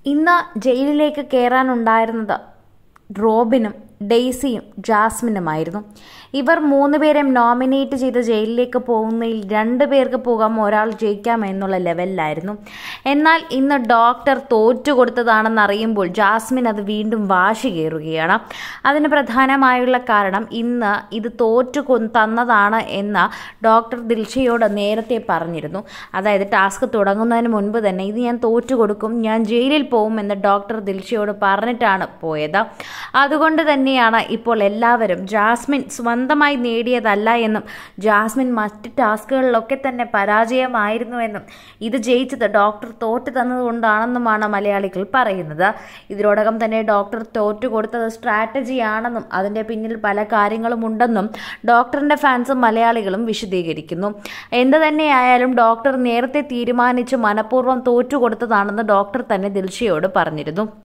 ഇന്ന് ജയിലിലേക്ക് കയറാനുണ്ടായിരുന്നത് റോബിനും ഡെയ്സിയും ജാസ്മിനുമായിരുന്നു ഇവർ മൂന്നുപേരെയും നോമിനേറ്റ് ചെയ്ത് ജയിലിലേക്ക് പോകുന്നതിൽ രണ്ട് പേർക്ക് പോകാം ഒരാൾ ജയിക്കാം എന്നുള്ള ലെവലിലായിരുന്നു എന്നാൽ ഇന്ന് ഡോക്ടർ തോറ്റു കൊടുത്തതാണെന്ന് അറിയുമ്പോൾ ജാസ്മിൻ അത് വീണ്ടും വാശി കയറുകയാണ് അതിന് പ്രധാനമായുള്ള കാരണം ഇന്ന് ഇത് തോറ്റു കൊ- തന്നതാണ് എന്ന് ഡോക്ടർ ദിൽഷയോട് നേരത്തെ പറഞ്ഞിരുന്നു അതായത് ടാസ്ക് തുടങ്ങുന്നതിന് മുൻപ് തന്നെ ഇത് ഞാൻ തോറ്റു കൊടുക്കും ഞാൻ ജയിലിൽ പോകുമെന്ന് ഡോക്ടർ ദിൽഷയോട് പറഞ്ഞിട്ടാണ് പോയത് അതുകൊണ്ട് തന്നെയാണ് ഇപ്പോൾ എല്ലാവരും ജാസ്മിൻ സ്വന്തമായി നേടിയതല്ല എന്നും ജാസ്മിൻ മറ്റ് ടാസ്കുകളിലൊക്കെ തന്നെ പരാജയമായിരുന്നുവെന്നും ഇത് ജയിച്ചത് ഡോക്ടർ തോറ്റു തന്നതുകൊണ്ടാണെന്നുമാണ് മലയാളികൾ പറയുന്നത് ഇതിനോടകം തന്നെ ഡോക്ടർ തോറ്റു കൊടുത്തത് സ്ട്രാറ്റജിയാണെന്നും അതിൻ്റെ പിന്നിൽ പല കാര്യങ്ങളും ഉണ്ടെന്നും ഡോക്ടറിൻ്റെ ഫാൻസും മലയാളികളും വിശദീകരിക്കുന്നു എന്ത് തന്നെയായാലും ഡോക്ടർ നേരത്തെ തീരുമാനിച്ച് മനഃപൂർവ്വം തോറ്റു കൊടുത്തതാണെന്ന് ഡോക്ടർ തന്നെ ദിൽഷയോട് പറഞ്ഞിരുന്നു